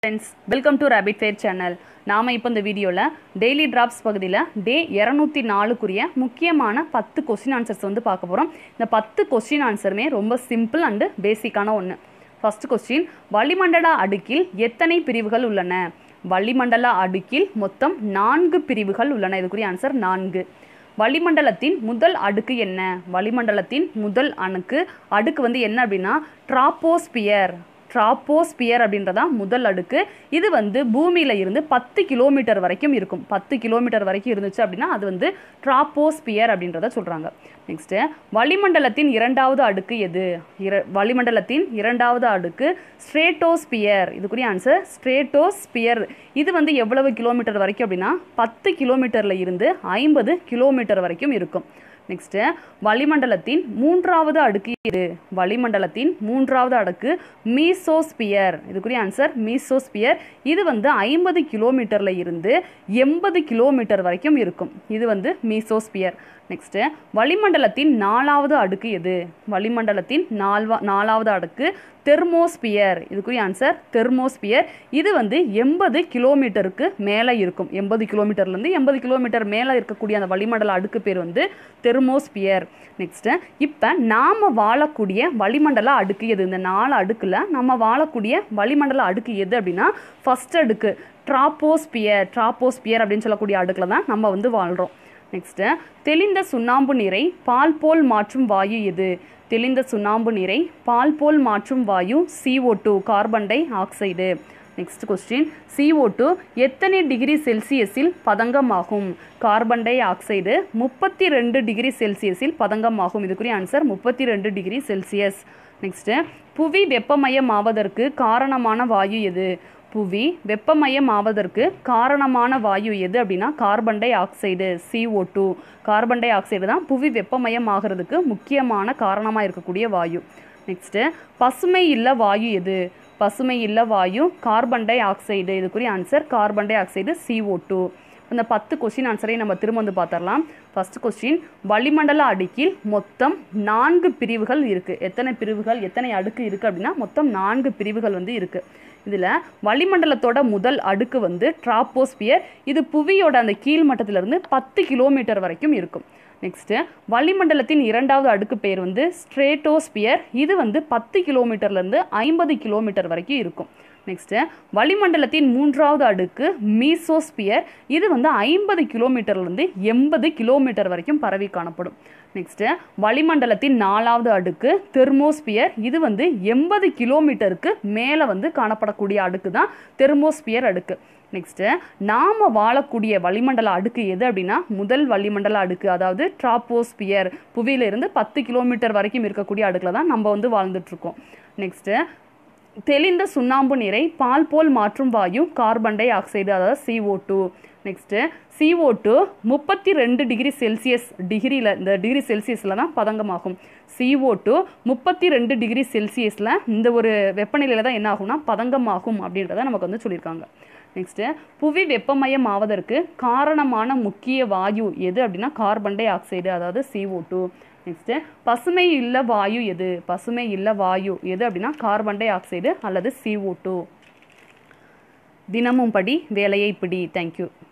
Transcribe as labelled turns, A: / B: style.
A: friends welcome to Rapid Fair channel நாம் இப்போ இந்த வீடியோவில் டெய்லி டிராப்ஸ் பகுதியில் டே இரநூத்தி நாலுக்குரிய முக்கியமான பத்து கொஸ்டின் ஆன்சர்ஸ் வந்து பார்க்க போகிறோம் இந்த பத்து கொஸ்டின் ஆன்சருமே ரொம்ப சிம்பிள் அண்டு பேசிக்கான ஒன்று ஃபர்ஸ்ட் கொஸ்டின் வளிமண்டல அடுக்கில் எத்தனை பிரிவுகள் உள்ளன வளிமண்டல அடுக்கில் மொத்தம் நான்கு பிரிவுகள் உள்ளன இதுக்குரிய ஆன்சர் நான்கு வளிமண்டலத்தின் முதல் அடுக்கு என்ன வளிமண்டலத்தின் முதல் அணுக்கு அடுக்கு வந்து என்ன அப்படின்னா ட்ராப்போஸ்பியர் ட்ராப்போஸ்பியர் அப்படின்றதான் முதல் அடுக்கு இது வந்து பூமியில் இருந்து பத்து கிலோமீட்டர் வரைக்கும் இருக்கும் பத்து கிலோமீட்டர் வரைக்கும் இருந்துச்சு அப்படின்னா அது வந்து ட்ராப்போஸ்பியர் அப்படின்றத சொல்கிறாங்க நெக்ஸ்ட்டு வளிமண்டலத்தின் இரண்டாவது அடுக்கு எது இர வளிமண்டலத்தின் இரண்டாவது அடுக்கு ஸ்ட்ரேட்டோஸ்பியர் இதுக்குரிய ஆன்சர் ஸ்ட்ரேட்டோஸ்பியர் இது வந்து எவ்வளவு கிலோமீட்டர் வரைக்கும் அப்படின்னா பத்து கிலோமீட்டரில் இருந்து ஐம்பது கிலோமீட்டர் வரைக்கும் இருக்கும் நெக்ஸ்ட்டு வளிமண்டலத்தின் மூன்றாவது அடுக்கு இது வளிமண்டலத்தின் மூன்றாவது அடுக்கு மீசோஸ்பியர் இதுக்குரிய ஆன்சர் மீசோஸ்பியர் இது வந்து ஐம்பது கிலோமீட்டரில் இருந்து எண்பது கிலோமீட்டர் வரைக்கும் இருக்கும் இது வந்து மீசோஸ்பியர் நெக்ஸ்ட்டு வளிமண்டலத்தின் நாலாவது அடுக்கு எது வளிமண்டலத்தின் நால்வா நாலாவது அடுக்கு தெர்மோஸ்பியர் இதுக்குரிய ஆன்சர் தெர்மோஸ்பியர் இது வந்து எண்பது கிலோமீட்டருக்கு மேலே இருக்கும் எண்பது கிலோமீட்டர்லேருந்து எண்பது கிலோமீட்டர் மேலே இருக்கக்கூடிய அந்த வளிமண்டல அடுக்கு பேர் வந்து தெர்மோஸ்பியர் நெக்ஸ்ட்டு இப்போ நாம் வாழக்கூடிய வளிமண்டல அடுக்கு எது இந்த நாலு அடுக்கில் நம்ம வாழக்கூடிய வளிமண்டல அடுக்கு எது அப்படின்னா ஃபஸ்ட் அடுக்கு ட்ராப்போஸ்பியர் ட்ராப்போஸ்பியர் அப்படின்னு சொல்லக்கூடிய அடுக்கில் தான் நம்ம வந்து வாழ்கிறோம் நெக்ஸ்ட்டு தெளிந்த சுண்ணாம்பு நீரை பால் போல் மாற்றும் வாயு எது தெளிந்த சுண்ணாம்பு நீரை பால் போல் மாற்றும் வாயு CO2 two carbon dioxide next question CO2 two எத்தனை டிகிரி செல்சியஸில் பதங்கமாகும் கார்பன் டை ஆக்சைடு முப்பத்தி ரெண்டு டிகிரி செல்சியஸில் பதங்கமாகும் இதுக்குரிய ஆன்சர் முப்பத்தி ரெண்டு டிகிரி செல்சியஸ் நெக்ஸ்ட்டு புவி வெப்பமயமாவதற்கு காரணமான வாயு எது புவி வெப்பமயம் ஆவதற்கு காரணமான வாயு எது அப்படின்னா carbon dioxide CO2 two carbon dioxide தான் புவி வெப்பமயம் ஆகிறதுக்கு முக்கியமான காரணமாக இருக்கக்கூடிய வாயு நெக்ஸ்ட்டு பசுமை இல்ல வாயு எது பசுமை இல்ல வாயு கார்பன் டை ஆக்சைடு இதுக்குரிய answer carbon dioxide CO2 two இந்த பத்து கொஸ்டின் ஆன்சரையும் நம்ம திரும்ப வந்து பார்த்துடலாம் ஃபர்ஸ்ட் கொஸ்டின் வளிமண்டல அடுக்கில் மொத்தம் நான்கு பிரிவுகள் இருக்குது எத்தனை பிரிவுகள் எத்தனை அடுக்கு இருக்குது அப்படின்னா மொத்தம் நான்கு பிரிவுகள் வந்து இருக்குது இதில் வளிமண்டலத்தோட முதல் அடுக்கு வந்து ட்ராப்போஸ்பியர் இது புவியோட அந்த கீழ் மட்டத்திலிருந்து பத்து கிலோமீட்டர் வரைக்கும் இருக்கும் நெக்ஸ்ட்டு வளிமண்டலத்தின் இரண்டாவது அடுக்கு பேர் வந்து ஸ்ட்ரேட்டோஸ்பியர் இது வந்து பத்து கிலோமீட்டர்லேருந்து ஐம்பது கிலோமீட்டர் வரைக்கும் இருக்கும் நெக்ஸ்ட்டு வளிமண்டலத்தின் மூன்றாவது அடுக்கு மீசோஸ்பியர் இது வந்து ஐம்பது கிலோமீட்டர்லேருந்து எண்பது கிலோமீட்டர் வரைக்கும் பரவி காணப்படும் நெக்ஸ்ட்டு வளிமண்டலத்தின் நாலாவது அடுக்கு தெர்மோஸ்பியர் இது வந்து எண்பது கிலோமீட்டருக்கு மேலே வந்து காணப்படக்கூடிய அடுக்கு தான் தெர்மோஸ்பியர் அடுக்கு நெக்ஸ்ட்டு நாம் வாழக்கூடிய வளிமண்டல அடுக்கு எது அப்படின்னா முதல் வளிமண்டல அடுக்கு அதாவது ட்ராப்போஸ்பியர் புவியிலிருந்து பத்து கிலோமீட்டர் வரைக்கும் இருக்கக்கூடிய அடுக்கில் தான் நம்ம வந்து வாழ்ந்துட்டுருக்கோம் நெக்ஸ்ட்டு தெளிந்த சுண்ணாம்பு நீரை பால் போல் மாற்றும் வாயு கார்பன் டை ஆக்சைடு அதாவது CO2 two next CO2 two முப்பத்தி ரெண்டு டிகிரி செல்சியஸ் டிகிரியில் இந்த டிகிரி செல்சியஸில் தான் பதங்கமாகும் CO2 டூ முப்பத்தி ரெண்டு டிகிரி செல்சியஸில் இந்த ஒரு வெப்பநிலையில் தான் என்ன ஆகும்னா பதங்கமாகும் அப்படின்றத நமக்கு வந்து சொல்லியிருக்காங்க நெக்ஸ்ட்டு புவி வெப்பமயம் ஆவதற்கு காரணமான முக்கிய வாயு எது அப்படின்னா கார்பன் டை ஆக்சைடு அதாவது CO2 டூ நெக்ஸ்ட்டு பசுமை இல்ல வாயு எது பசுமை இல்ல வாயு எது அப்படின்னா கார்பன் டை ஆக்சைடு அல்லது CO2 டூ தினமும் படி வேலையை பிடி தேங்க்யூ